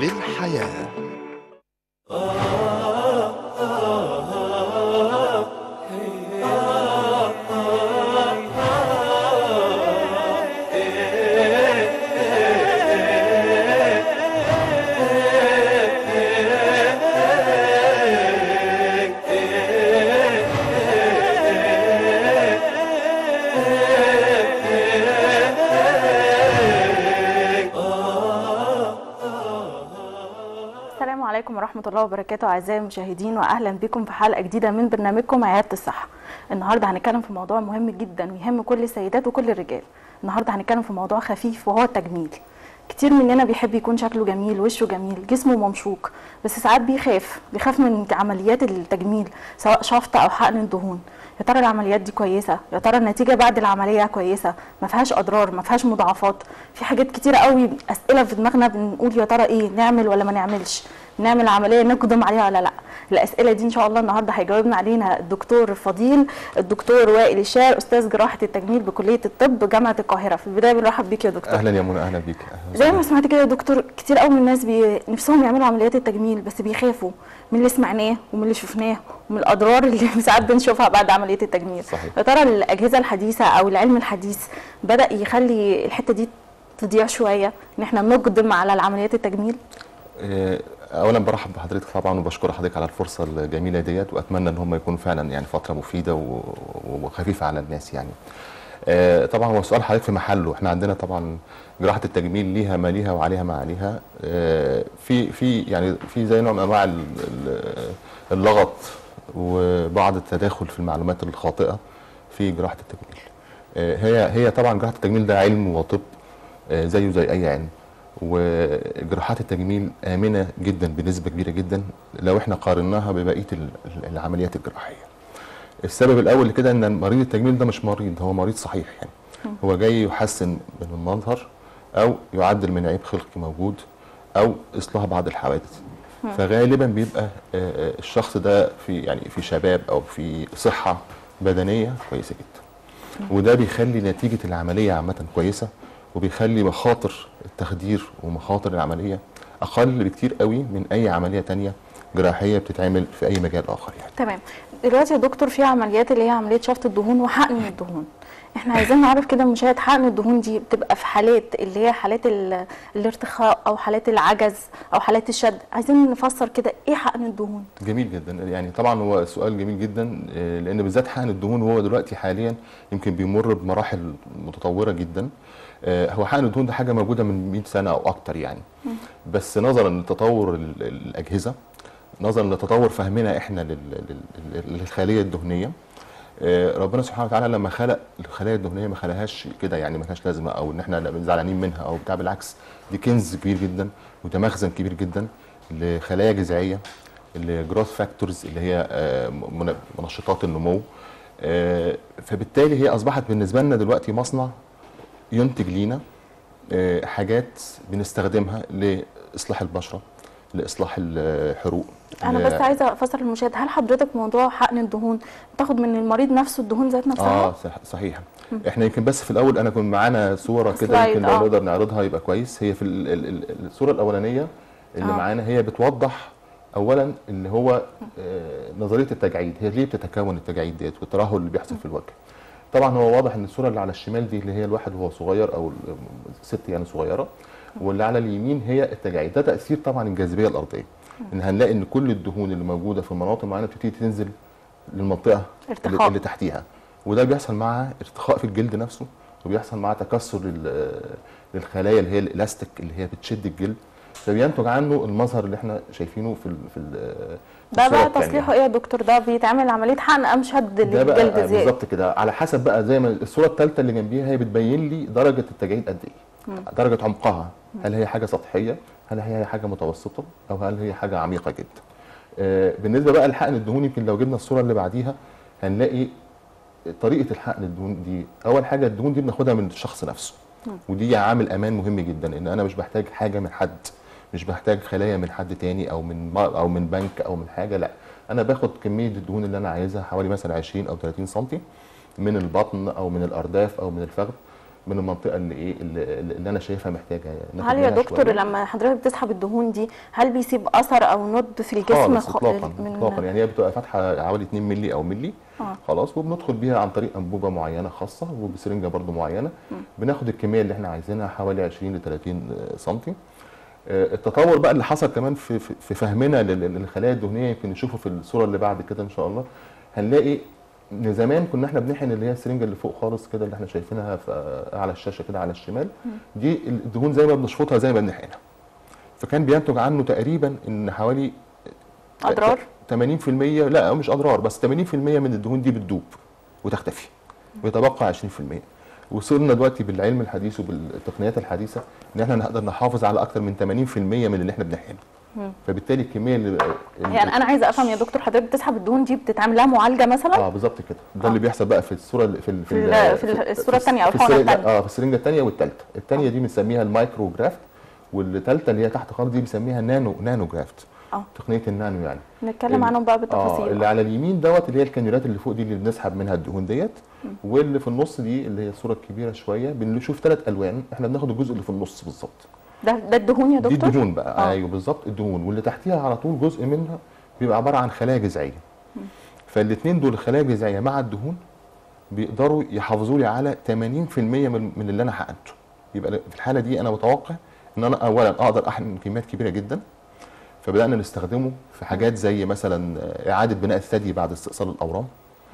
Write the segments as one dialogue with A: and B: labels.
A: للحياة
B: السلام عليكم ورحمة الله وبركاته أعزائي المشاهدين وأهلا بكم في حلقة جديدة من برنامجكم عيادة الصحة النهاردة هنتكلم في موضوع مهم جدا ويهم كل السيدات وكل الرجال النهاردة هنتكلم في موضوع خفيف وهو التجميل كتير مننا بيحب يكون شكله جميل وشه جميل جسمه ممشوق بس ساعات بيخاف بيخاف من عمليات التجميل سواء شفط أو حقن الدهون يا ترى العمليات دي كويسه يا ترى النتيجه بعد العمليه كويسه ما فيهاش اضرار ما فيهاش مضاعفات في حاجات كتيره قوي اسئله في دماغنا بنقول يا ترى ايه نعمل ولا ما نعملش نعمل عمليه نقدم عليها ولا لا الاسئله دي ان شاء الله النهارده هيجاوبنا علينا الدكتور الفضيل الدكتور وائل الشاعر استاذ جراحه التجميل بكليه الطب جامعه القاهره في البدايه بنرحب بيك يا دكتور
C: اهلا يا منى اهلا بيك أهلاً
B: زي ما
C: وسهلاً.
B: سمعت كده يا دكتور كتير قوي من الناس بي... نفسهم يعملوا عمليات التجميل بس بيخافوا من اللي سمعناه ومن اللي شفناه ومن الاضرار اللي ساعات بنشوفها بعد عمليه التجميل
C: صحيح.
B: يا ترى الاجهزه الحديثه او العلم الحديث بدا يخلي الحته دي تضيع شويه ان احنا نقدم على العمليات التجميل
C: آه، اولا برحب بحضرتك طبعا وبشكر حضرتك على الفرصه الجميله ديت واتمنى ان هم يكونوا فعلا يعني فتره مفيده و- وخفيفه على الناس يعني آه، طبعا هو سؤال حضرتك في محله احنا عندنا طبعا جراحه التجميل ليها ما ليها وعليها ما عليها آه، في في يعني في زي نوع من انواع ال- ال- اللغط وبعض التداخل في المعلومات الخاطئه في جراحه التجميل آه، هي هي طبعا جراحه التجميل ده علم وطب آه، زيه زي اي علم وجراحات التجميل امنه جدا بنسبه كبيره جدا لو احنا قارناها ببقيه ال- ال- العمليات الجراحيه السبب الاول لكده ان مريض التجميل ده مش مريض هو مريض صحيح يعني هو جاي يحسن من المظهر او يعدل من عيب خلقي موجود او اصلاح بعض الحوادث فغالبا بيبقى آه، آه، الشخص ده في يعني في شباب او في صحه بدنيه كويسه جدا وده بيخلي نتيجه العمليه عامه كويسه وبيخلي مخاطر التخدير ومخاطر العمليه اقل بكتير قوي من اي عمليه تانية جراحيه بتتعمل في اي مجال اخر يعني
B: تمام دلوقتي يا دكتور في عمليات اللي هي عمليه شفط الدهون وحقن الدهون احنا عايزين نعرف كده مشاهد حقن الدهون دي بتبقى في حالات اللي هي حالات ال- الارتخاء او حالات العجز او حالات الشد عايزين نفسر كده ايه حقن الدهون
C: جميل جدا يعني طبعا هو سؤال جميل جدا آه، لان بالذات حقن الدهون وهو دلوقتي حاليا يمكن بيمر بمراحل متطوره جدا آه، هو حقن الدهون ده حاجه موجوده من 100 سنه او اكتر يعني بس نظرا لتطور ال- ال- الاجهزه نظرا لتطور فهمنا احنا لل- لل- لل- للخليه الدهنيه آه، ربنا سبحانه وتعالى لما خلق الخلايا الدهنيه ما خلقهاش كده يعني ما لهاش لازمه او ان احنا لا زعلانين منها او بتاع بالعكس دي كنز كبير جدا وده مخزن كبير جدا لخلايا جذعيه الجروث فاكتورز اللي هي آه، من- منشطات النمو آه، فبالتالي هي اصبحت بالنسبه لنا دلوقتي مصنع ينتج لينا آه، حاجات بنستخدمها لاصلاح البشره لاصلاح الحروق
B: انا
C: ل-
B: بس عايزه افسر للمشاهد هل حضرتك موضوع حقن الدهون تاخد من المريض نفسه الدهون ذات نفسها
C: اه صح صحيح احنا يمكن بس في الاول انا كنت معانا صوره كده
B: سلايد،
C: يمكن لو
B: آه.
C: نقدر نعرضها يبقى كويس هي في ال ال ال الصوره الاولانيه اللي
B: آه.
C: معانا هي بتوضح اولا اللي هو آه نظريه التجاعيد هي ليه بتتكون التجاعيد ديت والترهل اللي بيحصل في الوجه طبعا هو واضح ان الصوره اللي على الشمال دي اللي هي الواحد وهو صغير او الست يعني صغيره واللي على اليمين هي التجاعيد ده تاثير طبعا الجاذبيه الارضيه ان هنلاقي ان كل الدهون اللي موجوده في مناطق معينه بتبتدي تنزل للمنطقه اللي,
B: ارتخاء.
C: اللي تحتيها وده بيحصل مع ارتخاء في الجلد نفسه وبيحصل مع تكسر لل- للخلايا اللي هي الالاستيك اللي هي بتشد الجلد فبينتج عنه المظهر اللي احنا شايفينه في ال في ال
B: ده
C: الصورة
B: بقى
C: التانية.
B: تصليحه ايه يا دكتور ده بيتعمل عمليه حقن ام شد
C: ده بقى
B: للجلد
C: آه،
B: زياده
C: بالظبط كده على حسب بقى زي ما الصوره الثالثه اللي جنبيها هي بتبين لي درجه التجاعيد قد ايه درجه عمقها هل هي حاجه سطحيه هل هي حاجه متوسطه او هل هي حاجه عميقه جدا آه، بالنسبه بقى لحقن الدهون يمكن لو جبنا الصوره اللي بعديها هنلاقي طريقه الحقن الدهون دي اول حاجه الدهون دي بناخدها من الشخص نفسه ودي عامل امان مهم جدا ان انا مش بحتاج حاجه من حد مش بحتاج خلايا من حد تاني او من ما- او من بنك او من حاجه لا انا باخد كميه الدهون اللي انا عايزها حوالي مثلا 20 او 30 سم من البطن او من الارداف او من الفخذ من المنطقه اللي ايه اللي, اللي انا شايفها محتاجه ناخد
B: هل يا
C: منها
B: دكتور
C: شوية.
B: لما حضرتك بتسحب الدهون دي هل بيسيب اثر او ند في الجسم
C: خالص
B: خ-
C: اطلاقا اطلاقا يعني هي بتبقى فاتحه حوالي 2 مللي او ملي
B: آه.
C: خلاص وبندخل بيها عن طريق انبوبه معينه خاصه وبسرنجه برضو معينه بناخد الكميه اللي احنا عايزينها حوالي 20 ل 30 سم التطور بقى اللي حصل كمان في في في فهمنا لل- للخلايا الدهنيه يمكن نشوفه في الصوره اللي بعد كده ان شاء الله هنلاقي ان زمان كنا احنا بنحقن اللي هي السرنجه اللي فوق خالص كده اللي احنا شايفينها في على الشاشه كده على الشمال دي الدهون زي ما بنشفطها زي ما بنحقنها فكان بينتج عنه تقريبا ان حوالي
B: اضرار
C: 80% لا مش اضرار بس 80% من الدهون دي بتدوب وتختفي ويتبقى 20% وصلنا دلوقتي بالعلم الحديث وبالتقنيات الحديثه ان احنا نقدر نحافظ على اكثر من 80% من اللي احنا بنحقنه فبالتالي الكميه اللي
B: يعني انا عايزه افهم يا دكتور حضرتك بتسحب الدهون دي بتتعمل لها معالجه مثلا
C: اه بالظبط كده ده اللي بيحصل بقى في الصوره اللي- في ال-
B: في ال- في الصورة التانية أو
C: في
B: الحقنة
C: السرنجة-
B: التانية.
C: اه في السرنجه الثانيه والثالثه الثانيه دي بنسميها المايكرو جرافت والثالثه اللي هي تحت خالص دي بنسميها نانو نانو جرافت
B: اه
C: تقنيه النانو يعني
B: نتكلم
C: ال-
B: عنهم بقى
C: اه
B: بالتفاصيل
C: اللي على اليمين دوت اللي هي الكانيولات اللي فوق دي اللي بنسحب منها الدهون ديت واللي في النص دي اللي هي الصوره الكبيره شويه بنشوف ثلاث الوان احنا بناخد الجزء اللي في النص بالظبط
B: ده ده الدهون يا
C: دي
B: دكتور
C: الدهون بقى
B: آه.
C: آه. ايوه بالظبط الدهون واللي تحتيها على طول جزء منها بيبقى عباره عن خلايا جذعيه فالاثنين دول الخلايا الجذعيه مع الدهون بيقدروا يحافظوا لي على 80% من من اللي انا حقنته يبقى في الحاله دي انا متوقع ان انا اولا اقدر احقن كميات كبيره جدا فبدانا نستخدمه في حاجات زي مثلا اعاده بناء الثدي بعد استئصال الاورام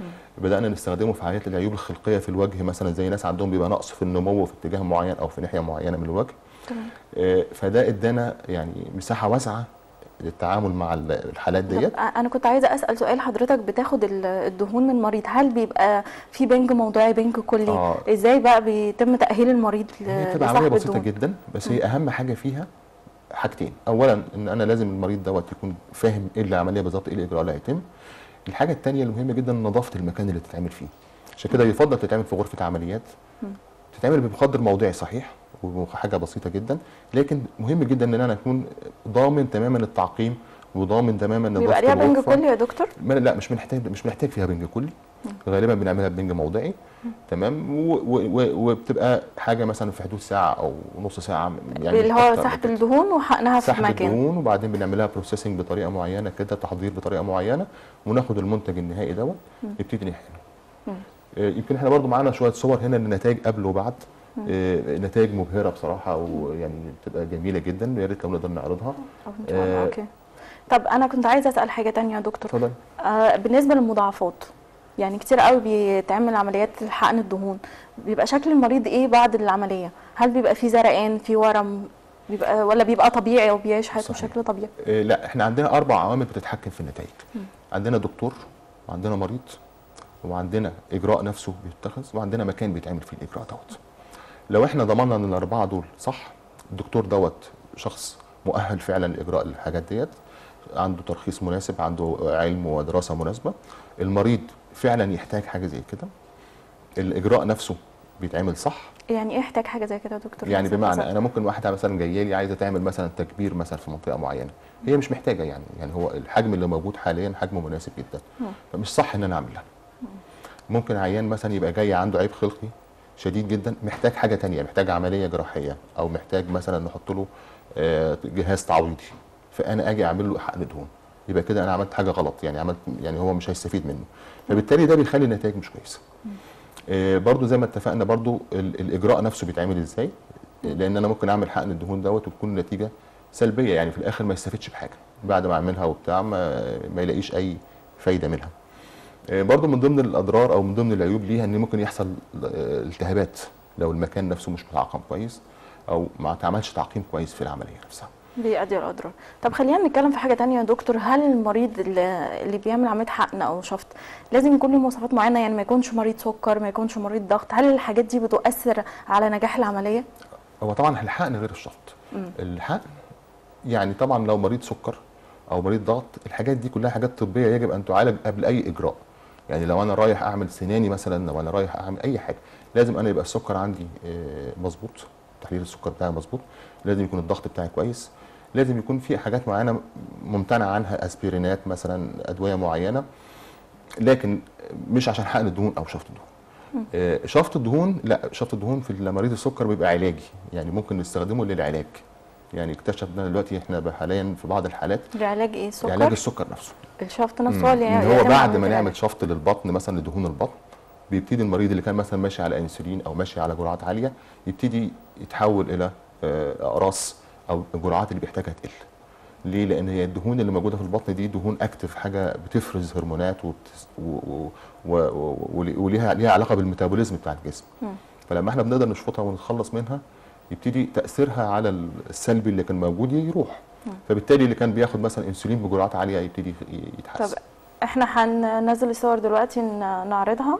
C: بدانا نستخدمه في حالات العيوب الخلقيه في الوجه مثلا زي ناس عندهم بيبقى نقص في النمو في اتجاه معين او في ناحيه معينه من الوجه
B: تمام.
C: آه، فده ادانا يعني مساحه واسعه للتعامل مع ال- الحالات ديت
B: طب انا كنت عايزه اسال سؤال حضرتك بتاخد ال- الدهون من المريض هل بيبقى في بنج موضعي بنج كلي
C: آه.
B: ازاي بقى بيتم تاهيل المريض ل-
C: هي بتبقى عمليه
B: لسحب
C: بسيطه
B: الدهون
C: جدا بس هي اهم حاجه فيها حاجتين اولا ان انا لازم المريض دوت يكون فاهم ايه العمليه بالظبط ايه الاجراء اللي هيتم الحاجه الثانيه المهمه جدا نظافه المكان اللي تتعمل فيه عشان كده يفضل تتعمل في غرفه عمليات تتعمل بمخدر موضعي صحيح وحاجه بسيطه جدا لكن مهم جدا ان انا اكون ضامن تماما التعقيم وضامن تماما نظافه
B: بيبقى ليها بنج
C: الغرفة.
B: كلي يا دكتور
C: ما لا مش محتاج مش محتاج فيها بنج كلي غالبا بنعملها بنج موضعي تمام و- و- و- وبتبقى حاجه مثلا في حدود ساعه او نص ساعه يعني
B: اللي
C: مش
B: هو
C: أكتر من
B: سحب
C: كده.
B: الدهون وحقنها في
C: سحب
B: مكان
C: الدهون وبعدين بنعملها بروسيسنج بطريقه معينه كده تحضير بطريقه معينه وناخد المنتج النهائي دوت نبتدي نحقنه آه، يمكن احنا برضو معانا شويه صور هنا للنتائج قبل وبعد آه، نتائج مبهره بصراحه ويعني بتبقى جميله جدا يا ريت لو نقدر نعرضها
B: أو إن شاء الله،
C: آه،
B: اوكي طب انا كنت عايزه اسال حاجه تانية يا دكتور
C: اتفضل
B: آه بالنسبه للمضاعفات يعني كتير قوي بيتعمل عمليات حقن الدهون بيبقى شكل المريض ايه بعد العمليه هل بيبقى في زرقان في ورم بيبقى ولا بيبقى طبيعي او بيعيش حياته
C: صحيح.
B: بشكل طبيعي
C: آه، لا احنا عندنا اربع عوامل بتتحكم في النتائج عندنا دكتور وعندنا مريض وعندنا اجراء نفسه بيتخذ وعندنا مكان بيتعمل فيه الاجراء دوت لو احنا ضمننا ان الاربعه دول صح الدكتور دوت شخص مؤهل فعلا لاجراء الحاجات ديت عنده ترخيص مناسب عنده علم ودراسه مناسبه المريض فعلا يحتاج حاجه زي كده الاجراء نفسه بيتعمل صح
B: يعني ايه يحتاج حاجه زي كده يا دكتور
C: يعني
B: مثلاً
C: بمعنى
B: بالظبط؟
C: انا ممكن واحده مثلا جايه لي عايزه تعمل مثلا تكبير مثلا في منطقه معينه هي مش محتاجه يعني يعني هو الحجم اللي موجود حاليا حجم مناسب جدا فمش صح ان انا اعملها ممكن عيان مثلا يبقى جاي عنده عيب خلقي شديد جدا محتاج حاجه تانية محتاج عمليه جراحيه او محتاج مثلا نحط له آه، جهاز تعويضي فانا اجي اعمل له حقن دهون يبقى كده انا عملت حاجه غلط يعني عملت يعني هو مش هيستفيد منه فبالتالي ده بيخلي النتائج مش كويسه آه، برضو زي ما اتفقنا برضو ال- الاجراء نفسه بيتعمل ازاي آه، لان انا ممكن اعمل حقن الدهون دوت وتكون النتيجه سلبيه يعني في الاخر ما يستفدش بحاجه بعد ما اعملها وبتاع ما, ما يلاقيش اي فايده منها آه، برضو من ضمن الاضرار او من ضمن العيوب ليها ان ممكن يحصل آه، التهابات لو المكان نفسه مش متعقم كويس او ما اتعملش تعقيم كويس في العمليه نفسها
B: بيؤدي الاضرار طب خلينا نتكلم في حاجه تانية يا دكتور هل المريض اللي اللي بيعمل عمليه حقن او شفط لازم يكون له مواصفات معينه يعني ما يكونش مريض سكر ما يكونش مريض ضغط هل الحاجات دي بتؤثر على نجاح العمليه
C: هو طبعا الحقن غير الشفط الحقن يعني طبعا لو مريض سكر او مريض ضغط الحاجات دي كلها حاجات طبيه يجب ان تعالج قبل اي اجراء يعني لو انا رايح اعمل سناني مثلا لو انا رايح اعمل اي حاجه لازم انا يبقى السكر عندي آه، مظبوط تحليل السكر بتاعي مظبوط لازم يكون الضغط بتاعي كويس لازم يكون في حاجات معينه ممتنع عنها اسبرينات مثلا ادويه معينه لكن مش عشان حقن الدهون او شفط الدهون آه، شفط الدهون لا شفط الدهون في مريض السكر بيبقى علاجي يعني ممكن نستخدمه للعلاج يعني اكتشفنا دلوقتي احنا حاليا في بعض الحالات
B: لعلاج ايه السكر
C: علاج السكر نفسه
B: الشفط نفسه
C: مم.
B: هو اللي
C: ان هو
B: يتم
C: بعد
B: عملية
C: ما
B: العلاج.
C: نعمل شفط للبطن مثلا لدهون البطن بيبتدي المريض اللي كان مثلا ماشي على انسولين او ماشي على جرعات عاليه يبتدي يتحول الى آه، اقراص او الجرعات اللي بيحتاجها تقل ليه لان هي الدهون اللي موجوده في البطن دي دهون اكتف حاجه بتفرز هرمونات وبتس و و و و وليها ليها علاقه بالميتابوليزم بتاع الجسم
B: مم.
C: فلما احنا بنقدر نشفطها ونتخلص منها يبتدي تاثيرها على السلبي اللي كان موجود يروح فبالتالي اللي كان بياخد مثلا انسولين بجرعات عاليه يبتدي يتحسن
B: طب احنا هننزل الصور دلوقتي ن- نعرضها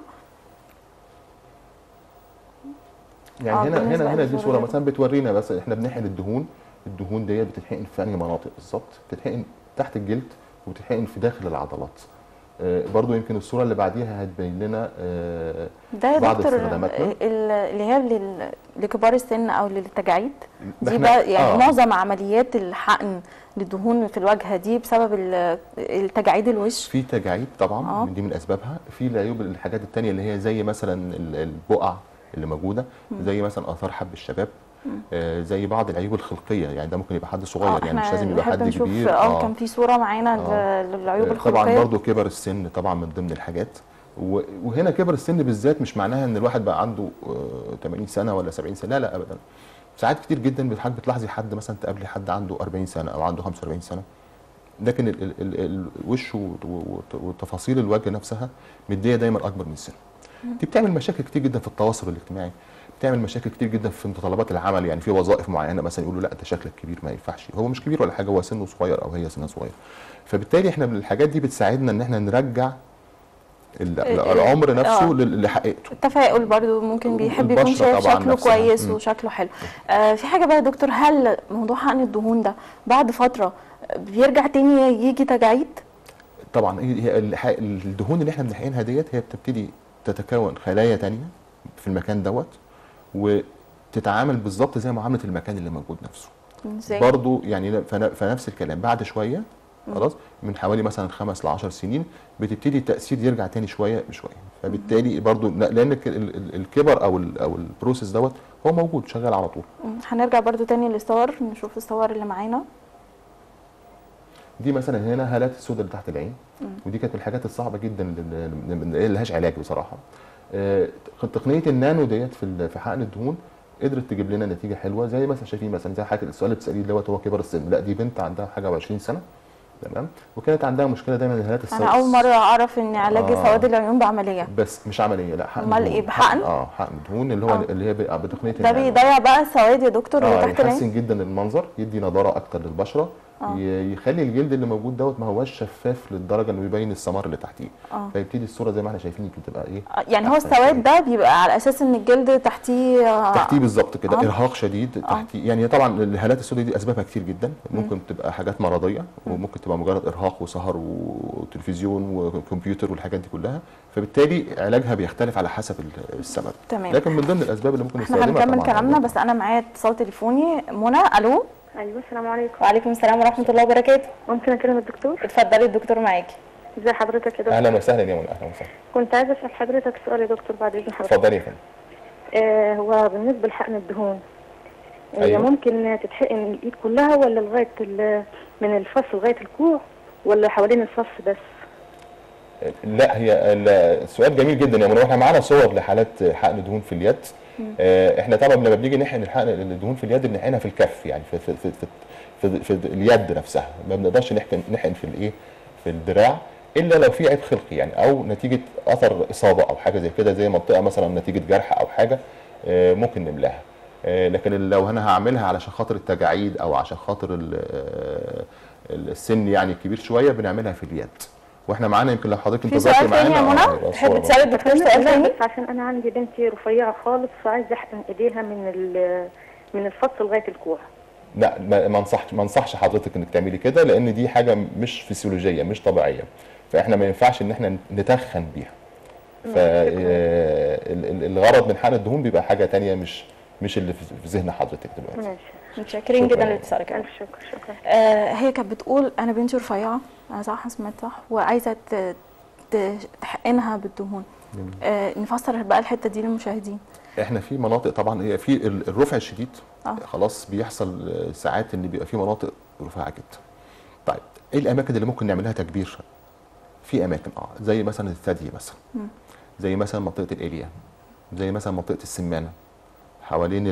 C: يعني
B: آه،
C: هنا
B: بالنسبة
C: هنا هنا دي
B: للصورة
C: صوره
B: دي.
C: مثلا بتورينا بس احنا بنحقن الدهون الدهون ديت بتتحقن في انهي مناطق بالظبط بتتحقن تحت الجلد وبتتحقن في داخل العضلات آه برضو يمكن الصوره اللي بعديها هتبين لنا آه
B: ده يا
C: بعض
B: دكتور
C: استخداماتنا.
B: ال- اللي هي لل- لكبار السن او للتجاعيد
C: ده
B: دي
C: إحنا-
B: بقى يعني
C: آه.
B: معظم عمليات الحقن للدهون في الواجهه دي بسبب ال- التجاعيد الوش
C: في تجاعيد طبعا
B: آه.
C: دي من اسبابها في العيوب الحاجات التانية اللي هي زي مثلا ال- البقع اللي موجوده زي مثلا اثار حب الشباب آه زي بعض العيوب الخلقيه يعني ده ممكن يبقى حد صغير
B: آه،
C: يعني مش
B: احنا
C: لازم يبقى
B: نحب
C: حد
B: نشوف
C: كبير
B: اه كان في صوره معانا
C: آه.
B: ل- للعيوب
C: آه،
B: الخلقيه
C: طبعا برضو كبر السن طبعا من ضمن الحاجات و- وهنا كبر السن بالذات مش معناها ان الواحد بقى عنده آه، 80 سنه ولا 70 سنه لا لا ابدا ساعات كتير جدا بتحاج بتلاحظي حد مثلا تقابلي حد عنده 40 سنه او عنده 45 سنه لكن ال- ال- ال- الوش و- و- وتفاصيل الوجه نفسها مديه دايما اكبر من السن دي بتعمل مشاكل كتير جدا في التواصل الاجتماعي بتعمل مشاكل كتير جدا في متطلبات العمل يعني في وظائف معينه مثلا يقولوا لا انت شكلك كبير ما ينفعش هو مش كبير ولا حاجه هو سنه صغير او هي سنها صغير فبالتالي احنا من الحاجات دي بتساعدنا ان احنا نرجع ال-
B: ال-
C: العمر نفسه
B: آه.
C: لل- لحقيقته
B: التفاؤل برضو ممكن بيحب يكون
C: البشرة
B: شايف
C: طبعاً
B: شكله
C: نفسها.
B: كويس
C: مم.
B: وشكله حلو آه في حاجه بقى يا دكتور هل موضوع حقن الدهون ده بعد فتره بيرجع تاني يجي تجاعيد
C: طبعا هي هي الح- الدهون اللي احنا بنحقنها ديت هي بتبتدي تتكون خلايا تانية في المكان دوت وتتعامل بالظبط زي معامله المكان اللي موجود نفسه
B: ازاي
C: برضو يعني لا- فن- فنفس الكلام بعد شويه خلاص من حوالي مثلا خمس ل 10 سنين بتبتدي التاثير يرجع تاني شويه بشويه فبالتالي برضو لا- لان الك- ال- ال- الكبر او ال او البروسيس دوت هو موجود شغال على طول
B: مم. هنرجع برضو تاني للصور نشوف الصور اللي معانا
C: دي مثلا هنا هالات السوداء اللي تحت العين ودي كانت من الحاجات الصعبه جدا اللي اللي- اللي لهاش علاج بصراحه آه، تقنيه النانو ديت في ال- في حقن الدهون قدرت تجيب لنا نتيجه حلوه زي مثلا شايفين مثلا زي حاجه السؤال اللي بتساليه دوت هو كبر السن لا دي بنت عندها حاجه و20 سنه تمام وكانت عندها مشكله دايما الهالات السوداء
B: انا اول مره اعرف ان علاج
C: آه.
B: سواد العيون بعمليه
C: بس مش عمليه لا حقن
B: أمال
C: دهون.
B: إيه، بحقن؟
C: اه حقن دهون اللي هو
B: آه.
C: اللي هي ب- بتقنيه
B: ده
C: النانو.
B: بيضيع بقى السواد يا دكتور اللي
C: اه
B: تحت العين
C: يحسن جدا المنظر يدي نضاره اكتر للبشره
B: آه.
C: ي- يخلي الجلد اللي موجود دوت ما هوش شفاف للدرجه انه يبين السمار اللي تحتيه
B: اه
C: فيبتدي الصوره زي ما احنا شايفين يمكن تبقى ايه
B: آه، يعني هو
C: أحسن
B: السواد
C: شوية.
B: ده بيبقى على اساس ان الجلد تحتيه آه،
C: تحتيه بالظبط كده
B: آه.
C: ارهاق شديد تحتيه يعني طبعا الهالات السوداء دي اسبابها كتير جدا ممكن تبقى حاجات مرضيه وممكن تبقى مجرد ارهاق وسهر وتلفزيون وكمبيوتر والحاجات دي كلها فبالتالي علاجها بيختلف على حسب ال- السبب
B: تمام
C: لكن من ضمن الاسباب اللي ممكن
B: احنا
C: نستخدمها
B: هنكمل
C: طبعاً
B: كلامنا بس انا معايا اتصال تليفوني منى الو
A: ايوه السلام عليكم
B: وعليكم السلام ورحمه الله وبركاته
A: ممكن اكلم الدكتور
B: اتفضلي الدكتور معاكي
A: ازي حضرتك يا دكتور
C: اهلا وسهلا يا منى اهلا وسهلا
A: كنت عايزه اسال حضرتك سؤال يا دكتور بعد اذن حضرتك
C: اتفضلي يا فندم
A: آه هو بالنسبه لحقن الدهون هي
C: أيوة.
A: ممكن تتحقن الايد كلها ولا لغايه ال- من الفص لغايه الكوع ولا حوالين الفص بس
C: لا هي ال- السؤال جميل جدا يا منى احنا معانا صور لحالات حقن دهون في اليد آه، احنا طبعا لما بنيجي نحقن الحقن الدهون في اليد بنحقنها في الكف يعني في في في في, في, في اليد نفسها ما بنقدرش نحقن نحقن في الايه في الدراع الا لو في عيب خلقي يعني او نتيجه اثر اصابه او حاجه زي كده زي منطقه مثلا نتيجه جرح او حاجه آه، ممكن نملاها آه، لكن لو انا هعملها علشان خاطر التجاعيد او عشان خاطر ال- آه، السن يعني كبير شويه بنعملها في اليد واحنا معانا يمكن لو حضرتك
B: في
C: انتظرتي
B: سؤال تاني يا
C: معانا آه،
B: منى
C: يبقى
B: تحب
C: الصورة
B: تسالي الدكتور
A: لا
B: سؤال تاني
A: بس عشان انا عندي بنتي رفيعه خالص فعايزه احقن ايديها من ال- من الفص لغايه الكوع
C: لا ما ما انصحش ما انصحش حضرتك انك تعملي كده لان دي حاجه مش فسيولوجيه مش طبيعيه فاحنا ما ينفعش ان احنا نتخن بيها فالغرض من حقن الدهون بيبقى حاجه تانية مش مش اللي في في ذهن حضرتك دلوقتي
A: ماشي
B: متشكرين
C: شكراً.
B: جدا لاتصالك
A: الف شكر شكرا
B: آه هي كانت بتقول انا بنتي رفيعه انا صح سمعت صح وعايزه ت- ت- تحقنها بالدهون آه نفسر بقى الحته دي للمشاهدين
C: احنا في مناطق طبعا هي في ال- الرفع الشديد
B: آه.
C: خلاص بيحصل آه، ساعات ان بيبقى في مناطق رفيعه جدا طيب ايه الاماكن اللي ممكن نعملها تكبير في اماكن اه زي مثلا الثدي مثلا
B: مم.
C: زي مثلا منطقه الاليا زي مثلا منطقه السمانه حوالين ال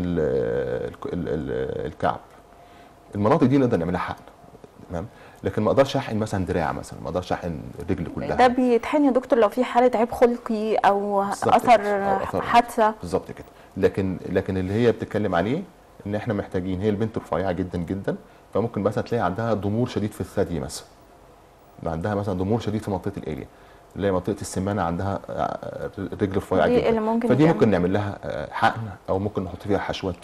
C: ال ال ال الكعب المناطق دي نقدر نعملها حقن تمام لكن ما اقدرش احقن مثلا دراع مثلا ما اقدرش احقن الرجل كلها
B: ده بيتحن يا دكتور لو في حاله عيب خلقي او
C: بالظبط
B: اثر
C: كده. أو أثر.
B: حادثه
C: بالظبط كده لكن لكن اللي هي بتتكلم عليه ان احنا محتاجين هي البنت رفيعه جدا جدا فممكن مثلا تلاقي عندها ضمور شديد في الثدي مثلا عندها مثلا ضمور شديد في منطقه الاليا اللي هي منطقه السمانه عندها آه، رجل رفيعه
B: دي
C: جدا
B: اللي ممكن
C: فدي
B: يتعمل.
C: ممكن نعمل لها آه، حقن او ممكن نحط فيها حشوات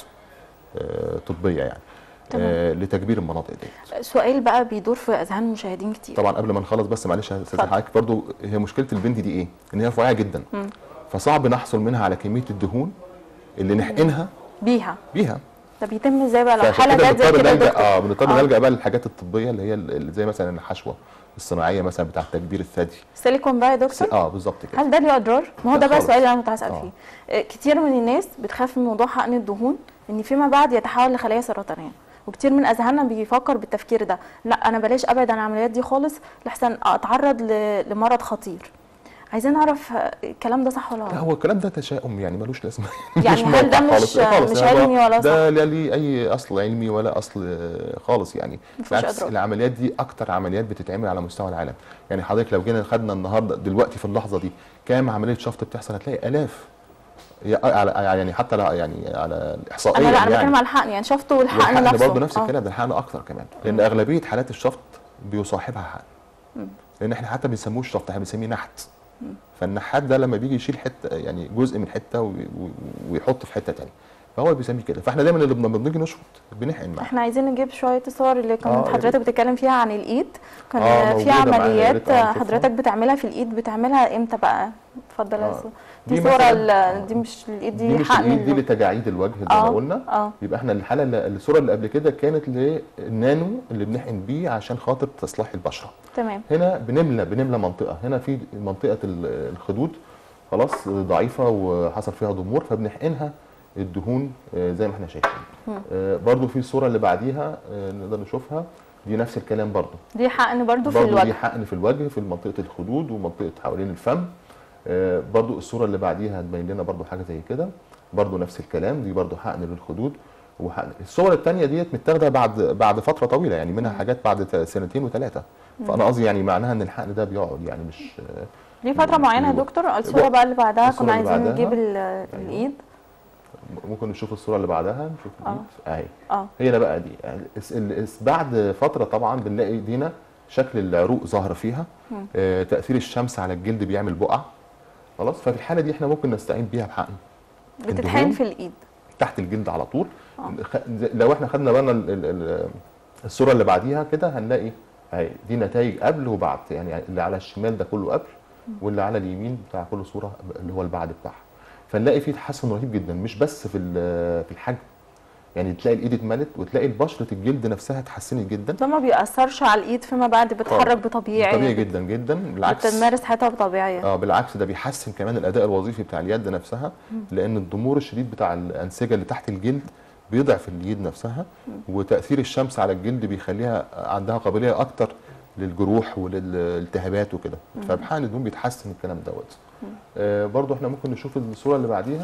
C: آه، طبيه يعني
B: تمام.
C: آه، لتكبير المناطق ديت
B: سؤال بقى بيدور في اذهان المشاهدين كتير
C: طبعا قبل ما نخلص بس معلش يا استاذ
B: اتفضل.
C: حضرتك برضو هي مشكله البنت دي ايه؟ ان هي رفيعه جدا
B: مم.
C: فصعب نحصل منها على كميه الدهون اللي نحقنها
B: بيها
C: بيها
B: ده بيتم ازاي بقى لو
C: فعشان
B: حاله
C: كده
B: جت زي
C: بنضطر
B: كده يا
C: نلجا
B: دكتور؟
C: اه بنضطر
B: آه.
C: نلجا بقى للحاجات الطبيه اللي هي ال- زي مثلا الحشوه الصناعيه مثلا بتاعه تكبير الثدي
B: سيليكون بقى يا دكتور
C: اه بالظبط كده
B: هل ده ليه اضرار؟ ما هو
C: لا
B: ده بقى
C: خالص.
B: السؤال اللي انا كنت هسال
C: آه.
B: فيه آه، كتير من الناس بتخاف من موضوع حقن الدهون ان فيما بعد يتحول لخلايا سرطانيه وكتير من اذهاننا بيفكر بالتفكير ده لا انا بلاش ابعد عن العمليات دي خالص لحسن اتعرض ل- لمرض خطير عايزين نعرف آه، الكلام ده صح ولا
C: لا
B: غلط
C: هو الكلام ده تشاؤم يعني ملوش لازمه
B: يعني هل ده
C: موقع
B: مش-
C: خالص.
B: مش
C: لا، هو
B: علمي ولا
C: ده لا ليه اي اصل علمي ولا اصل آه، خالص يعني
B: مفيش
C: بالعكس
B: أضرار.
C: العمليات دي اكتر عمليات بتتعمل على مستوى العالم يعني حضرتك لو جينا خدنا النهارده دلوقتي في اللحظه دي كام عمليه شفط بتحصل هتلاقي الاف يا- على يعني حتى لا يعني على الاحصائيه
B: انا لا انا
C: يعني
B: بتكلم على الحقن يعني شفته والحقن
C: والحقن
B: نفسه
C: برضه نفس
B: آه.
C: الكلام ده الحقن اكتر كمان لان اغلبيه حالات الشفط بيصاحبها حقن لان احنا حتى بنسموش شفط احنا بنسميه نحت فالنحات ده لما بيجي يشيل حته يعني جزء من حته وي- وي- ويحط في حته تانية فهو بيسميه كده فاحنا دايما اللي لما بنيجي نشفط بنحقن معاه
B: احنا عايزين نجيب شويه الصور اللي كانت
C: آه، يا
B: حضرتك
C: ريت.
B: بتتكلم فيها عن الايد كان
C: آه،
B: في
C: موجودة معانا، يا
B: عمليات
C: ريت، آه، نشوفها.
B: حضرتك بتعملها في الايد بتعملها امتى بقى اتفضل يا
C: آه.
B: أستاذ. دي,
C: دي
B: صوره
C: مثلاً-
B: ال- دي مش الايد دي,
C: دي مش
B: حقن
C: الايد دي
B: ال-
C: لتجاعيد الوجه زي
B: آه،
C: ما قلنا
B: اه
C: يبقى احنا الحاله اللي الصوره اللي قبل كده كانت للنانو اللي بنحقن بيه عشان خاطر تصليح البشره
B: تمام
C: هنا بنملى بنملى منطقه هنا في منطقه ال- الخدود خلاص ضعيفه وحصل فيها ضمور فبنحقنها الدهون آه، زي ما احنا شايفين آه، برضو في الصوره اللي بعديها آه، نقدر نشوفها دي نفس الكلام برضو
B: دي حقن برضو في
C: برضو دي
B: الوجه
C: حقن في الوجه في منطقه الخدود ومنطقه حوالين الفم آه، برضو الصوره اللي بعديها هتبين لنا برضو حاجه زي كده برضو نفس الكلام دي برضو حقن للخدود وحقن الصور الثانيه ديت متاخده بعد بعد فتره طويله يعني منها حاجات بعد ت- سنتين وثلاثه فانا قصدي يعني معناها ان الحقن ده بيقعد يعني مش آه،
B: دي فتره معينه يا دكتور الصوره بقى اللي بعدها
C: الصورة
B: كنا
C: اللي
B: عايزين
C: بعدها.
B: نجيب ال- الايد
C: ممكن نشوف الصوره اللي بعدها نشوف
B: آه.
C: الايد اهي
B: اه
C: هي بقى دي يعني الس- الس- بعد فتره طبعا بنلاقي ايدينا شكل العروق ظاهره فيها
B: مم.
C: آه تاثير الشمس على الجلد بيعمل بقع خلاص ففي الحاله دي احنا ممكن نستعين بيها بحقن
B: بتتحقن
C: الدهون.
B: في الايد
C: تحت الجلد على طول
B: آه.
C: خ- زي- لو احنا خدنا بالنا ال- ال- ال- الصوره اللي بعديها كده هنلاقي اهي دي نتائج قبل وبعد يعني اللي على الشمال ده كله قبل واللي على اليمين بتاع كل صوره اللي هو البعد بتاعها فنلاقي فيه تحسن رهيب جدا مش بس في ال- في الحجم يعني تلاقي الايد اتملت وتلاقي بشره الجلد نفسها اتحسنت جدا
B: ده ما بيأثرش على الايد فيما بعد بتتحرك بطبيعي
C: طبيعي جدا جدا بالعكس
B: بتمارس حياتها بطبيعيه
C: اه بالعكس ده بيحسن كمان الاداء الوظيفي بتاع اليد نفسها لان الضمور الشديد بتاع الانسجه اللي تحت الجلد بيضعف اليد نفسها وتاثير الشمس على الجلد بيخليها عندها قابليه اكتر للجروح وللالتهابات وكده فبحقن الدهون بيتحسن الكلام دوت آه برضو احنا ممكن نشوف الصوره اللي بعديها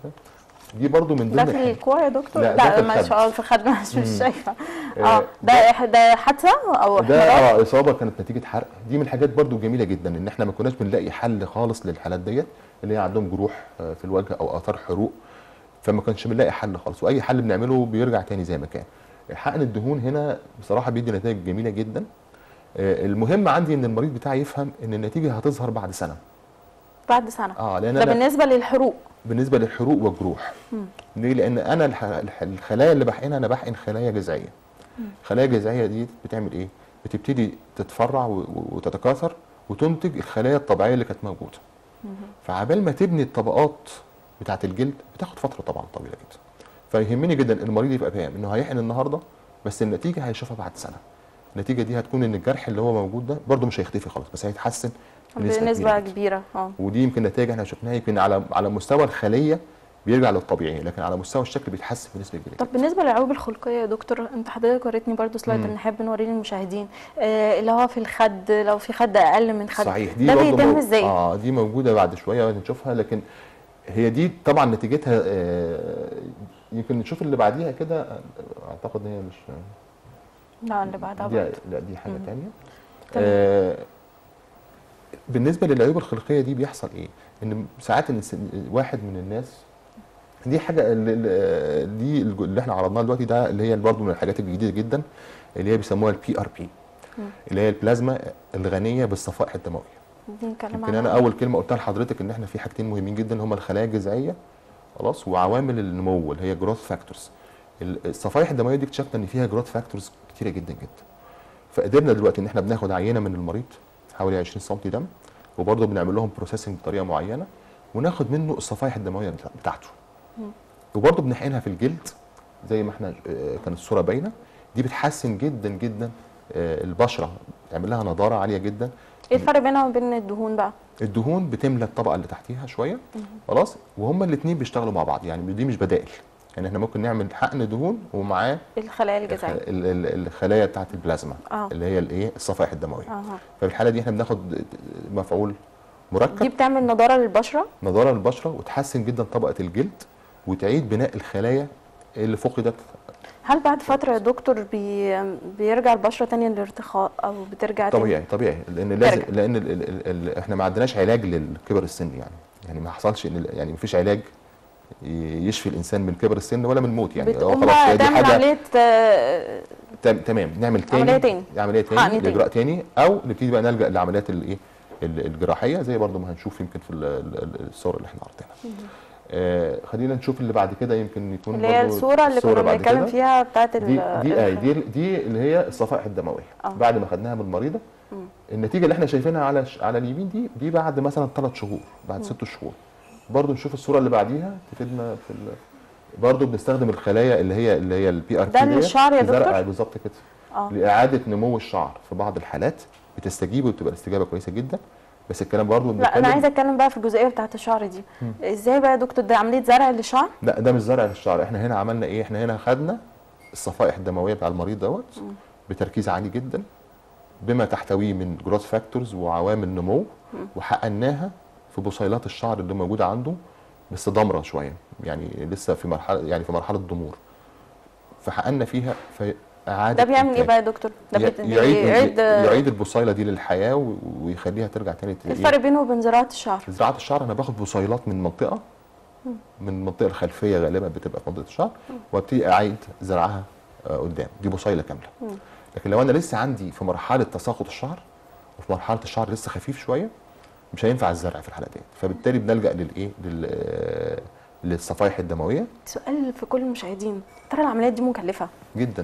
C: دي برضو من
B: ده
C: ضمن
B: في
C: الحاجات
B: الكوع يا دكتور
C: لا، ده
B: لا
C: في
B: ما
C: الخد.
B: شاء الله في الخد مش مش شايفه
C: آه،
B: اه ده ده حادثه او
C: ده
B: احتراق
C: اه اصابه كانت نتيجه حرق دي من الحاجات برضو جميله جدا ان احنا ما كناش بنلاقي حل خالص للحالات ديت اللي هي عندهم جروح آه، في الوجه او اثار حروق فما كانش بنلاقي حل خالص واي حل بنعمله بيرجع تاني زي ما كان حقن الدهون هنا بصراحه بيدي نتائج جميله جدا آه، المهم عندي ان المريض بتاعي يفهم ان النتيجه هتظهر بعد سنه
B: بعد سنه
C: اه لان
B: ده
C: انا
B: بالنسبه للحروق
C: بالنسبه للحروق والجروح ليه لان انا الح- الح- الخلايا اللي بحقنها انا بحقن خلايا جذعيه الخلايا الجذعيه دي بتعمل ايه بتبتدي تتفرع و- و- وتتكاثر وتنتج الخلايا الطبيعيه اللي كانت موجوده فعبال ما تبني الطبقات بتاعه الجلد بتاخد فتره طبعا طويله جدا فيهمني جدا ان المريض يبقى فاهم انه هيحقن النهارده بس النتيجه هيشوفها بعد سنه النتيجه دي هتكون ان الجرح اللي هو موجود ده برده مش هيختفي خالص بس هيتحسن
B: بنسبه
C: جدا.
B: كبيره اه
C: ودي يمكن نتائج احنا شفناها يمكن على على مستوى الخليه بيرجع للطبيعي لكن على مستوى الشكل بيتحسن بنسبه كبيره
B: طب بالنسبه للعيوب الخلقيه يا دكتور انت حضرتك وريتني برضو سلايد
C: مم.
B: نحب نوريه للمشاهدين آه اللي هو في الخد لو في خد اقل من خد
C: صحيح دي
B: ده
C: برضه
B: بيتم
C: مو-
B: ازاي
C: اه دي موجوده بعد شويه هنشوفها لكن هي دي طبعا نتيجتها آه يمكن نشوف اللي بعديها كده آه، اعتقد ان هي مش
B: لا اللي بعدها
C: دي
B: برضو.
C: لا دي حاجه
B: مم.
C: ثانيه
B: تمام.
C: آه بالنسبه للعيوب الخلقيه دي بيحصل ايه ان ساعات الإنس- واحد من الناس دي حاجه ال- ال- دي الج- اللي احنا عرضناها دلوقتي ده اللي هي برضه من الحاجات الجديده جدا اللي هي بيسموها البي ار بي
B: مم.
C: اللي هي البلازما الغنيه بالصفائح الدمويه
B: دي نتكلم
C: يمكن
B: عنها
C: انا اول كلمه قلتها لحضرتك ان احنا في حاجتين مهمين جدا هما الخلايا الجذعيه خلاص وعوامل النمو اللي هي جروث فاكتورز الصفائح الدمويه دي اكتشفنا ان فيها جروث فاكتورز كتيره جدا جدا فقدرنا دلوقتي ان احنا بناخد عينه من المريض حوالي 20 سم دم وبرضه بنعمل لهم بروسيسنج بطريقه معينه وناخد منه الصفائح الدمويه بتاع- بتاعته
B: مم.
C: وبرضه بنحقنها في الجلد زي ما احنا آه، كانت الصوره باينه دي بتحسن جدا جدا آه، البشره بتعمل لها نضاره عاليه جدا
B: ايه الفرق بينها وبين الدهون بقى
C: الدهون بتملى الطبقه اللي تحتيها شويه خلاص وهما الاثنين بيشتغلوا مع بعض يعني دي مش بدائل يعني احنا ممكن نعمل حقن دهون ومعاه
B: الخلايا
C: الخ-
B: الجذعيه
C: ال- ال- الخلايا بتاعه البلازما
B: اه
C: اللي هي الايه الصفائح الدمويه
B: اه
C: ففي الحاله دي احنا بناخد مفعول
B: دي
C: مركب
B: بتعمل نضاره للبشره
C: نضاره للبشره وتحسن جدا طبقه الجلد وتعيد بناء الخلايا اللي فقدت
B: هل بعد فتره يا دكتور بي... بيرجع البشره تانية للارتخاء او بترجع تاني؟
C: طبيعي طبيعي لان لازم
B: ترجع.
C: لان ال ال ال احنا ما عندناش علاج للكبر السن يعني يعني ما حصلش ان ال- يعني ما فيش علاج ي- يشفي الانسان من كبر السن ولا من الموت يعني هو
B: بتقوم
C: خلاص
B: بقى
C: هي دي
B: تعمل
C: حاجه
B: عمليه آه،
C: تم- تمام نعمل تاني
B: عملية تاني.
C: عمليه
B: حقن
C: تاني
B: تاني.
C: لاجراء تاني او نبتدي بقى نلجا لعمليات الايه ال- الجراحيه زي برضو ما هنشوف يمكن في ال- ال- ال- الصور اللي احنا عارضينها آه خلينا نشوف اللي بعد كده يمكن يكون
B: اللي هي
C: برضو
B: الصوره اللي كنا
C: بعد
B: بنتكلم
C: كده.
B: فيها بتاعت ال
C: دي دي آه
B: الخ-
C: دي دي اللي هي الصفائح الدمويه
B: آه.
C: بعد ما خدناها من المريضه
B: مم.
C: النتيجه اللي احنا شايفينها على ش- على اليمين دي دي بعد مثلا ثلاث شهور بعد ست شهور برضو نشوف الصوره اللي بعديها تفيدنا في ال... برضو بنستخدم الخلايا اللي هي اللي هي البي ار
B: ده للشعر يا دكتور؟
C: بالظبط كده
B: اه
C: لاعاده نمو الشعر في بعض الحالات بتستجيب وبتبقى الاستجابه كويسه جدا بس الكلام برضو
B: لا انا
C: بنتكلم-
B: عايزه اتكلم بقى في الجزئيه بتاعت الشعر دي ازاي بقى يا دكتور ده عمليه زرع للشعر
C: لا ده مش زرع للشعر احنا هنا عملنا ايه احنا هنا خدنا الصفائح الدمويه بتاع المريض دوت بتركيز عالي جدا بما تحتويه من جروث فاكتورز وعوامل نمو وحقناها في بصيلات الشعر اللي موجوده عنده بس ضمره شويه يعني لسه في مرحله يعني في مرحله ضمور فحقنا فيها فاعاده
B: ده بيعمل ايه
C: إنتاج.
B: بقى يا دكتور ده بت-
C: يعيد
B: بيعيد
C: يعيد البصيله دي للحياه و- ويخليها ترجع تاني ت-
B: إيه الفرق بينه وبين زراعه الشعر
C: زراعه الشعر انا باخد بصيلات من منطقه من المنطقه الخلفيه غالبا بتبقى في منطقه الشعر وابتدي اعيد زرعها آه، قدام دي بصيله كامله لكن لو انا لسه عندي في مرحله تساقط الشعر وفي مرحله الشعر لسه خفيف شويه مش هينفع الزرع في الحاله ديت فبالتالي بنلجا للايه لل آه، للصفائح الدمويه
B: سؤال في كل المشاهدين ترى العمليات دي مكلفه
C: جدا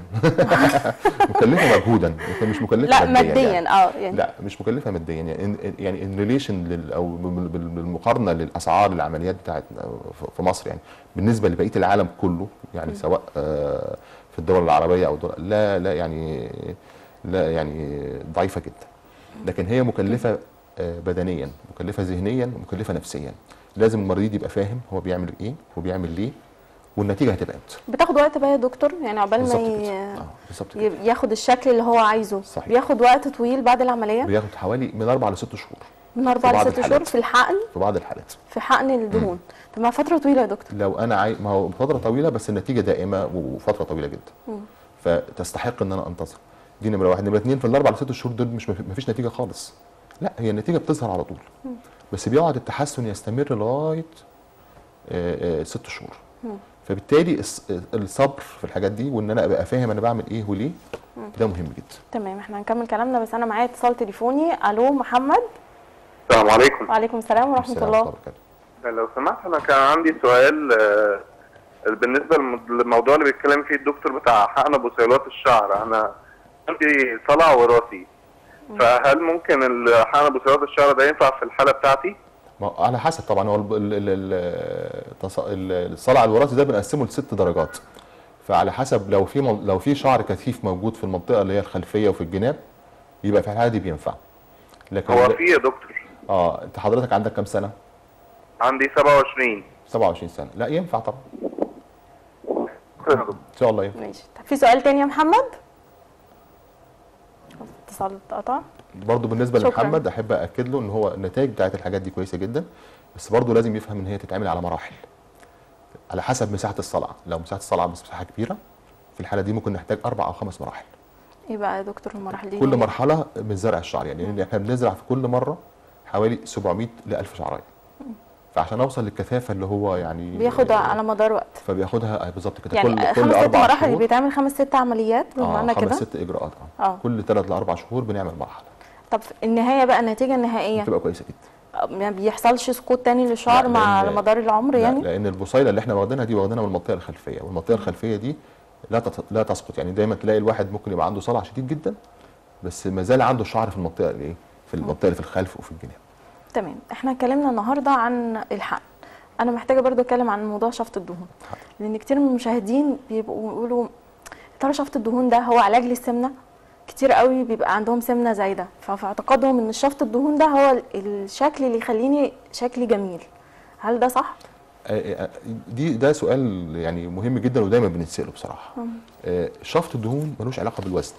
C: مكلفه مجهودا لكن مش مكلفه
B: لا
C: ماديا
B: ماديا
C: يعني.
B: اه يعني
C: لا مش مكلفه ماديا يعني إن- يعني ان ريليشن لل او بال- بال- بالمقارنه للاسعار العمليات بتاعت في- في مصر يعني بالنسبه لبقيه العالم كله يعني سواء آه، في الدول العربيه او دول لا لا يعني لا يعني ضعيفه جدا لكن هي مكلفه آه، بدنيا مكلفه ذهنيا مكلفه نفسيا لازم المريض يبقى فاهم هو بيعمل ايه هو بيعمل ليه والنتيجه هتبقى امتى
B: بتاخد وقت بقى يا دكتور يعني عقبال ما
C: بالظبط
B: ي...
C: كده اه بالظبط كده
B: ي- ياخد الشكل اللي هو عايزه
C: صحيح.
B: بياخد وقت طويل بعد العمليه
C: بياخد حوالي من اربع لست شهور
B: من اربع
C: بعض
B: لست شهور
C: الحالات.
B: في الحقن
C: في بعض الحالات
B: في حقن الدهون طب ما فتره طويله يا دكتور
C: لو انا عاي... ما هو فتره طويله بس النتيجه دائمه وفتره طويله جدا فتستحق ان انا انتظر دي نمره واحد نمره اثنين في الاربع لست شهور دول مش ما فيش نتيجه خالص لا هي النتيجه بتظهر على طول بس بيقعد التحسن يستمر لغايه آه، آه، ست شهور فبالتالي الص- الصبر في الحاجات دي وان انا ابقى فاهم انا بعمل ايه وليه ده مهم جدا
B: تمام احنا هنكمل كلامنا بس انا معايا اتصال تليفوني الو محمد
D: السلام عليكم
B: وعليكم السلام ورحمه
C: السلام
B: الله
C: عليكم.
D: لو سمحت انا كان عندي سؤال آه، بالنسبه للم- للموضوع اللي بيتكلم فيه الدكتور بتاع حقن بصيلات الشعر انا عندي صلع وراثي فهل ممكن ال- حقن بصيلات الشعر ده ينفع في الحاله بتاعتي؟
C: ما هو على حسب طبعا هو ال- ال- ال- التص- ال- الصلع الوراثي ده بنقسمه لست درجات فعلى حسب لو في من- لو في شعر كثيف موجود في المنطقه اللي هي الخلفيه وفي الجناب يبقى في الحاله دي بينفع لكن
D: هو
C: لا-
D: في يا دكتور
C: اه انت حضرتك عندك كام سنه
D: عندي 27
C: 27 سنه لا ينفع طبعا
D: شكراً يا دكتور.
C: ان شاء الله ينفع
B: ماشي طب في سؤال تاني يا محمد اتصال اتقطع
C: برضه بالنسبه
B: شكراً.
C: لمحمد احب اكد له ان هو النتائج بتاعت الحاجات دي كويسه جدا بس برضه لازم يفهم ان هي تتعمل على مراحل على حسب مساحه الصلعه لو مساحه الصلعه مساحه كبيره في الحاله دي ممكن نحتاج اربع او خمس مراحل
B: ايه بقى يا دكتور المراحل دي
C: كل مرحله من زرع الشعر يعني لأن احنا بنزرع في كل مره حوالي 700 ل 1000 شعرايه فعشان اوصل للكثافه اللي هو يعني
B: بياخد على مدار وقت
C: فبياخدها آه، بالظبط كده
B: يعني
C: كل كل
B: خمس ست
C: اربع
B: مراحل
C: شهور
B: بيتعمل خمس ست عمليات
C: اه
B: بمعنى
C: خمس
B: كده
C: ست اجراءات اه,
B: اه
C: كل ثلاث لاربع شهور بنعمل مرحله
B: طب في النهايه بقى النتيجه النهائيه
C: بتبقى كويسه جدا
B: ما بيحصلش سقوط تاني للشعر
C: لا،
B: مع
C: لأن-
B: على مدار العمر
C: لا،
B: يعني
C: لان البصيله اللي احنا واخدينها دي واخدينها من المنطقه الخلفيه والمنطقه الخلفيه دي لا تت... لا تسقط يعني دايما تلاقي الواحد ممكن يبقى عنده صلع شديد جدا بس ما زال عنده الشعر في المنطقه الايه في المنطقه اللي في الخلف وفي الجناب
B: تمام احنا اتكلمنا النهارده عن الحقن انا محتاجه برضو اتكلم عن موضوع شفط الدهون
C: حاضر.
B: لان كتير من المشاهدين بيبقوا يقولوا يا ترى شفط الدهون ده هو علاج للسمنه كتير قوي بيبقى عندهم سمنه زايده ففي اعتقادهم ان شفط الدهون ده هو ال- الشكل اللي يخليني شكلي جميل هل ده صح
C: آه، آه، دي ده سؤال يعني مهم جدا ودايما بنتساله بصراحه آه، شفط الدهون ملوش علاقه بالوزن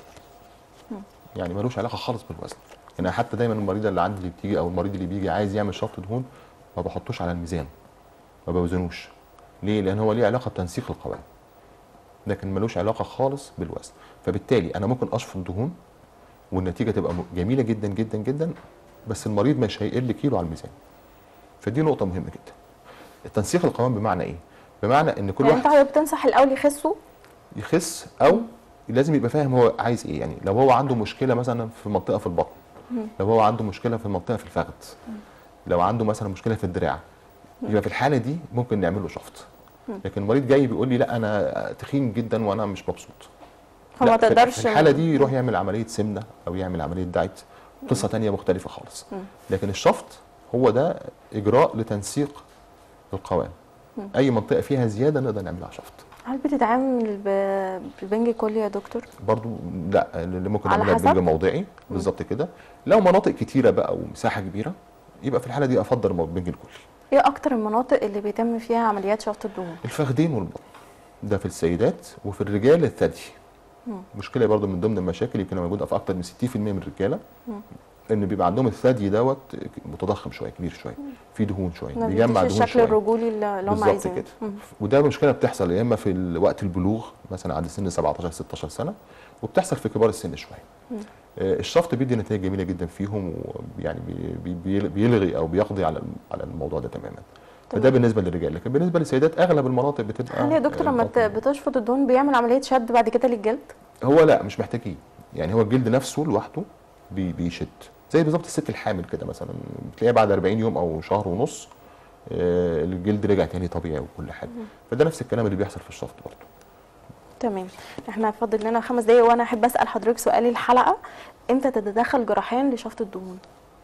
C: يعني ملوش علاقه خالص بالوزن يعني حتى دايما المريضه اللي عندي اللي بتيجي او المريض اللي بيجي عايز يعمل شفط دهون ما بحطوش على الميزان ما بوزنوش ليه لان هو ليه علاقه بتنسيق القوام لكن ملوش علاقه خالص بالوزن فبالتالي انا ممكن اشفط دهون والنتيجه تبقى م- جميله جدا جدا جدا بس المريض مش هيقل كيلو على الميزان فدي نقطه مهمه جدا التنسيق القوام بمعنى ايه بمعنى ان كل
B: يعني
C: واحد
B: انت حضرتك بتنصح الاول يخسوا
C: يخس او لازم يبقى فاهم هو عايز ايه يعني لو هو عنده مشكله مثلا في منطقه في البطن لو هو عنده مشكله في المنطقه في الفخذ لو عنده مثلا مشكله في الدراع يبقى في الحاله دي ممكن نعمل له شفط لكن المريض جاي بيقول لي لا انا تخين جدا وانا مش مبسوط
B: فما
C: لا، في-
B: تقدرش
C: في الحاله دي يروح يعمل عمليه سمنه او يعمل عمليه دايت قصه تانية مختلفه خالص لكن الشفط هو ده اجراء لتنسيق القوام اي منطقه فيها زياده نقدر نعملها شفط
B: هل بتتعامل ب- بالبنج كلي يا دكتور
C: برضو لا اللي ممكن
B: على
C: نعملها
B: حسب؟
C: بنج موضعي بالظبط كده لو مناطق كتيره بقى ومساحه كبيره يبقى في الحاله دي افضل البنج الكلي
B: ايه اكتر المناطق اللي بيتم فيها عمليات شفط الدهون
C: الفخذين والبطن ده في السيدات وفي الرجال الثدي مشكله برضو من ضمن المشاكل يمكن موجوده في اكتر من 60% من الرجاله ان بيبقى عندهم الثدي دوت متضخم شويه كبير شويه في دهون شويه
B: ما
C: بيجمع
B: بيديش
C: دهون
B: الشكل
C: شويه
B: الرجولي اللي اللي هم
C: بالظبط
B: عايزينه
C: كده
B: مم.
C: وده مشكله بتحصل يا اما في ال- وقت البلوغ مثلا عند سن 17 16 سنه وبتحصل في كبار السن شويه آه، الشفط بيدي نتائج جميله جدا فيهم ويعني بي- بي- بيلغي او بيقضي على على الموضوع ده تماما فده بالنسبه للرجال لكن بالنسبه للسيدات اغلب المناطق بتبقى
B: هل يا دكتور
C: آه،
B: لما ت-
C: البطن.
B: بتشفط الدهون بيعمل عمليه شد بعد كده للجلد
C: هو لا مش محتاجين يعني هو الجلد نفسه لوحده بي بيشد زي بالظبط الست الحامل كده مثلا بتلاقيها بعد 40 يوم او شهر ونص آه، الجلد رجع تاني طبيعي وكل حاجه فده نفس الكلام اللي بيحصل في الشفط برضه
B: تمام احنا فاضل لنا خمس دقايق وانا احب اسال حضرتك سؤال الحلقه امتى تتدخل جراحيا لشفط الدهون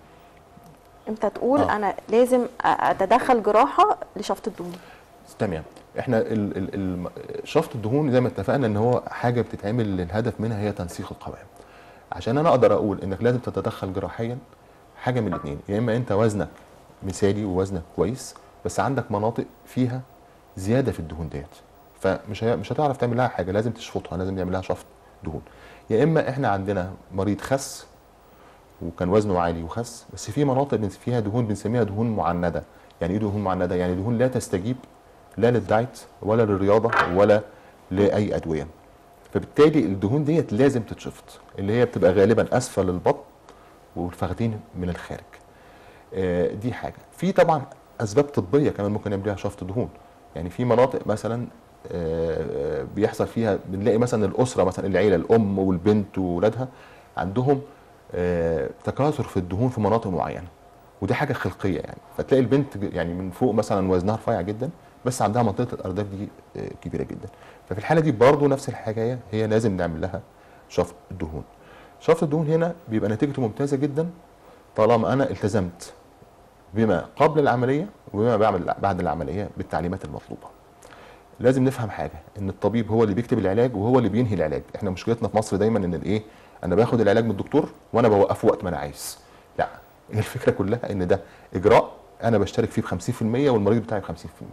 B: امتى تقول
C: آه.
B: انا لازم أ- اتدخل جراحه لشفط الدهون
C: تمام احنا ال ال ال شفط الدهون زي ما اتفقنا ان هو حاجه بتتعمل الهدف منها هي تنسيق القوام عشان انا اقدر اقول انك لازم تتدخل جراحيا حاجه من الاثنين يا اما انت وزنك مثالي ووزنك كويس بس عندك مناطق فيها زياده في الدهون ديت فمش هي- مش هتعرف تعمل لها حاجه لازم تشفطها لازم نعمل لها شفط دهون يا اما احنا عندنا مريض خس وكان وزنه عالي وخس بس في مناطق بن- فيها دهون بنسميها دهون معندة يعني ايه دهون معندة يعني دهون لا تستجيب لا للدايت ولا للرياضة ولا لأي أدوية فبالتالي الدهون ديت لازم تتشفط اللي هي بتبقى غالبا أسفل البطن والفخذين من الخارج آه، دي حاجة في طبعا أسباب طبية كمان ممكن نعمل لها شفط دهون يعني في مناطق مثلا آه، بيحصل فيها بنلاقي مثلا الأسرة مثلا العيلة الأم والبنت وولادها عندهم آه، تكاثر في الدهون في مناطق معينه ودي حاجه خلقيه يعني فتلاقي البنت ج- يعني من فوق مثلا وزنها رفيع جدا بس عندها منطقه الارداف دي آه، كبيره جدا ففي الحاله دي برضو نفس الحكايه هي لازم نعمل لها شفط الدهون شفط الدهون هنا بيبقى نتيجته ممتازه جدا طالما انا التزمت بما قبل العمليه وبما بعد بعد العمليه بالتعليمات المطلوبه لازم نفهم حاجه ان الطبيب هو اللي بيكتب العلاج وهو اللي بينهي العلاج احنا مشكلتنا في مصر دايما ان الايه انا باخد العلاج من الدكتور وانا بوقفه وقت ما انا عايز لا هي الفكره كلها ان ده اجراء انا بشترك فيه ب 50% والمريض بتاعي ب 50%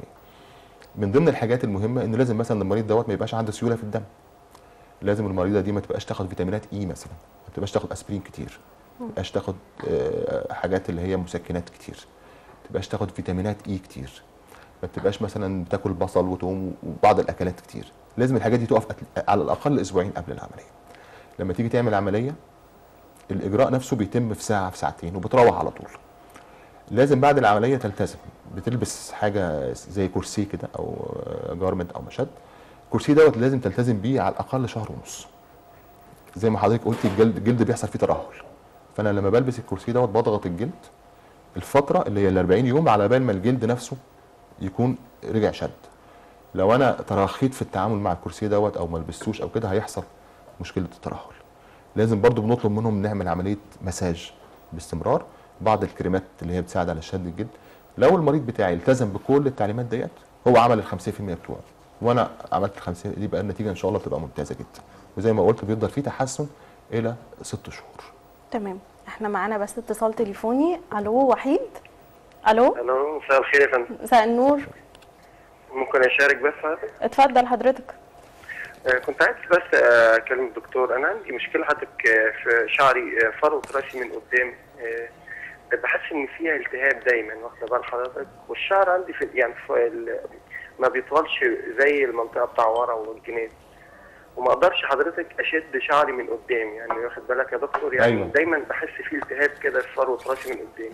C: من ضمن الحاجات المهمه ان لازم مثلا المريض دوت ما يبقاش عنده سيوله في الدم لازم المريضه دي ما تبقاش تاخد فيتامينات اي مثلا ما تبقاش تاخد اسبرين كتير ما تبقاش تاخد آه، حاجات اللي هي مسكنات كتير ما تبقاش تاخد فيتامينات اي كتير ما تبقاش مثلا تاكل بصل وتقوم وبعض الاكلات كتير لازم الحاجات دي تقف أت- على الاقل اسبوعين قبل العمليه لما تيجي تعمل عمليه الاجراء نفسه بيتم في ساعه في ساعتين وبتروح على طول لازم بعد العمليه تلتزم بتلبس حاجه زي كرسي كده او جارمنت او مشد الكرسي دوت لازم تلتزم بيه على الاقل شهر ونص زي ما حضرتك قلتي الجلد الجلد بيحصل فيه ترهل فانا لما بلبس الكرسي دوت بضغط الجلد الفتره اللي هي ال 40 يوم على بال ما الجلد نفسه يكون رجع شد لو انا تراخيت في التعامل مع الكرسي دوت او ما لبستوش او كده هيحصل مشكله الترهل لازم برضو بنطلب منهم نعمل عمليه مساج باستمرار بعض الكريمات اللي هي بتساعد على شد الجلد لو المريض بتاعي التزم بكل التعليمات ديت هو عمل ال 50% بتوعه وانا عملت ال 50 دي بقى النتيجه ان شاء الله بتبقى ممتازه جدا وزي ما قلت بيفضل فيه تحسن الى ست شهور
B: تمام احنا معانا بس اتصال تليفوني الو وحيد الو
E: الو مساء الخير يا فندم
B: مساء النور
E: ممكن اشارك بس حضرتك؟
B: اتفضل حضرتك
E: آه، كنت عايز بس آه، اكلم الدكتور انا عندي مشكله حضرتك آه، في شعري آه، فروه راسي من قدام آه، بحس ان فيها التهاب دايما واخده بال حضرتك والشعر عندي في يعني في ال- ما بيطولش زي المنطقه بتاع ورا والجناب وما اقدرش حضرتك اشد شعري من قدام يعني واخد بالك يا دكتور يعني
C: أيوة.
E: دايما بحس فيه التهاب كده في فروه راسي من قدام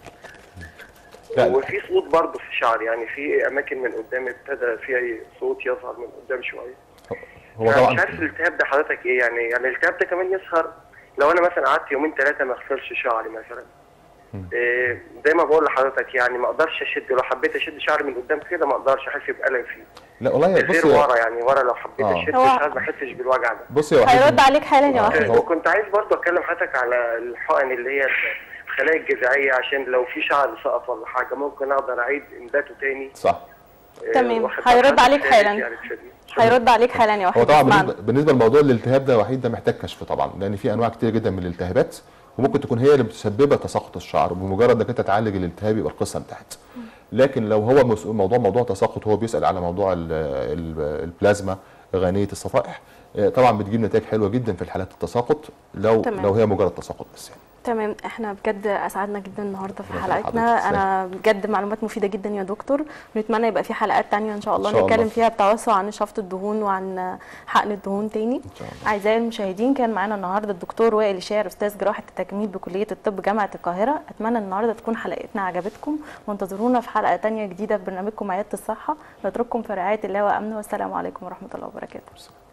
C: لا
E: وفي صوت برضه في شعري يعني في اماكن من قدام ابتدى فيها صوت يظهر من قدام شويه
C: هو
E: أنا
C: طبعا
E: مش عارف الالتهاب ده حضرتك ايه يعني يعني الالتهاب ده كمان يظهر لو انا مثلا قعدت يومين ثلاثه ما اغسلش شعري مثلا إيه دايما بقول لحضرتك يعني ما اقدرش اشد لو حبيت اشد شعري من قدام كده ما اقدرش احس بالم فيه
C: لا والله
E: غير
C: بص
E: ورا يعني ورا لو حبيت
C: آه.
E: اشد
B: هو-
E: شعري ما احسش بالوجع ده
C: بص يا وحيد
B: هيرد عليك حالا يا
C: آه.
B: وحيد
C: هو-
E: وكنت عايز برضه اكلم حضرتك على الحقن اللي هي الخلايا الجذعيه عشان لو في شعر سقط ولا حاجه ممكن اقدر اعيد انباته تاني
C: صح
E: إيه،
B: تمام.
E: واخد
B: هيرد
E: بالك
B: عليك
E: حضرتك
B: حالا.
E: يعني تفيدني.
B: هيرد عليك حالا يا
C: هو
B: وحيد
C: طبعا
B: اسمعنا.
C: بالنسبه, بالنسبة لموضوع الالتهاب ده وحيد ده محتاج كشف طبعا لان في انواع كتير جدا من الالتهابات وممكن تكون هي اللي مسببه تساقط الشعر وبمجرد انك انت تعالج الالتهاب يبقى القصه انتهت لكن لو هو مس- موضوع موضوع تساقط هو بيسال على موضوع ال- ال- البلازما غنيه الصفائح آه، طبعا بتجيب نتائج حلوه جدا في الحالات التساقط لو
B: تمام.
C: لو هي مجرد تساقط بس يعني
B: تمام احنا بجد اسعدنا جدا النهارده في
C: ربنا
B: حلقتنا
C: يخليك.
B: انا بجد معلومات مفيده جدا يا دكتور ونتمنى يبقى في حلقات تانية ان شاء الله
C: إن شاء الله.
B: نتكلم فيها بتوسع عن شفط الدهون وعن حقن الدهون تاني
C: ان شاء الله
B: اعزائي المشاهدين كان معانا النهارده الدكتور وائل شاعر استاذ جراحه التجميل بكليه الطب جامعه القاهره اتمنى النهارده تكون حلقتنا عجبتكم وانتظرونا في حلقه تانية جديده في برنامجكم عياده الصحه نترككم في رعايه الله وامنه والسلام عليكم ورحمه الله وبركاته